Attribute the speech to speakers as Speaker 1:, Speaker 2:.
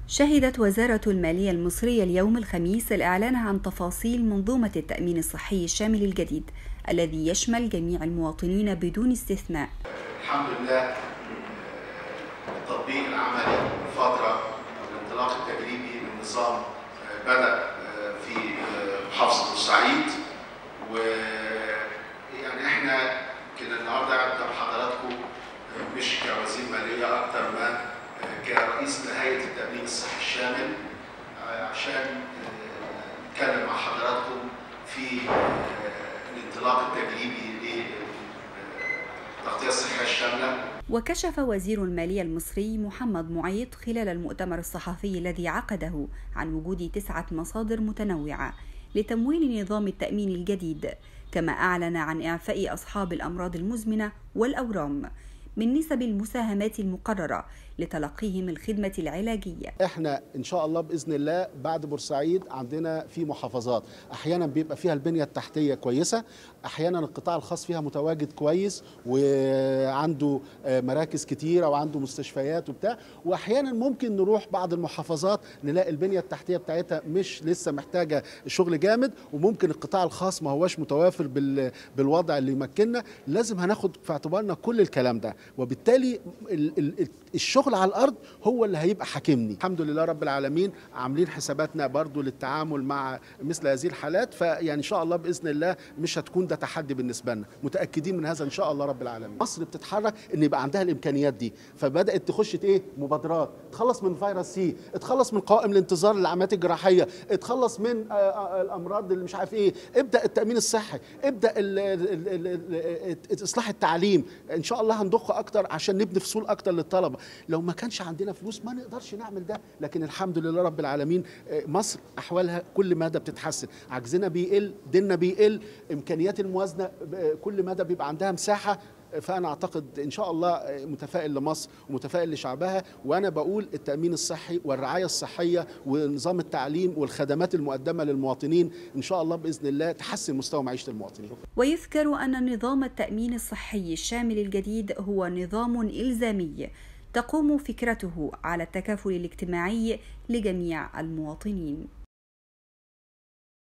Speaker 1: شهدت وزارة المالية المصرية اليوم الخميس الإعلان عن تفاصيل منظومة التأمين الصحي الشامل الجديد الذي يشمل جميع المواطنين بدون استثناء
Speaker 2: الحمد لله التطبيق العملي فترة الانطلاق التجريبي للنظام بدأ في محافظة بورسعيد ويعني احنا كده النهارده قدام حضراتكم مش كوزير مالية أكتر ما كرئيس لهيئة التأمين الصحي الشامل عشان نتكلم مع حضراتكم في الانطلاق التجريبي للتغطية الصحية الشاملة
Speaker 1: وكشف وزير المالية المصري محمد معيط خلال المؤتمر الصحفي الذي عقده عن وجود تسعة مصادر متنوعة لتمويل نظام التأمين الجديد كما أعلن عن إعفاء أصحاب الأمراض المزمنة والأورام من نسب المساهمات المقررة لتلقيهم الخدمة العلاجية
Speaker 3: احنا ان شاء الله باذن الله بعد بورسعيد عندنا في محافظات احيانا بيبقى فيها البنيه التحتيه كويسه احيانا القطاع الخاص فيها متواجد كويس وعنده مراكز كتيره وعنده مستشفيات وبتاع واحيانا ممكن نروح بعض المحافظات نلاقي البنيه التحتيه بتاعتها مش لسه محتاجه شغل جامد وممكن القطاع الخاص ما هوش متوافر بالوضع اللي يمكننا لازم هناخد في اعتبارنا كل الكلام ده وبالتالي الشغل على الارض هو اللي هيبقى حاكمني الحمد لله رب العالمين عاملين حساباتنا برضو للتعامل مع مثل هذه الحالات فيعني ان شاء الله باذن الله مش هتكون ده تحدي بالنسبه لنا متاكدين من هذا ان شاء الله رب العالمين مصر بتتحرك ان يبقى عندها الامكانيات دي فبدات تخش ايه مبادرات تخلص من فيروس سي اتخلص من قوائم الانتظار للعمليات الجراحيه اتخلص من الامراض اللي مش عارف ايه ابدا التامين الصحي ابدا اصلاح التعليم ان شاء الله هنضخ اكتر عشان نبني فصول اكتر للطلبه لو ما كانش عندنا فلوس ما نقدرش نعمل ده لكن الحمد لله رب العالمين مصر احوالها كل مدى بتتحسن عجزنا بيقل ديننا بيقل امكانيات الموازنه كل مدى بيبقى عندها مساحه فانا اعتقد ان شاء الله متفائل لمصر ومتفائل لشعبها وانا بقول التامين الصحي والرعايه الصحيه ونظام التعليم والخدمات المقدمه للمواطنين ان شاء الله باذن الله تحسن مستوى معيشه المواطنين.
Speaker 1: ويذكر ان نظام التامين الصحي الشامل الجديد هو نظام الزامي تقوم فكرته على التكافل الاجتماعي لجميع المواطنين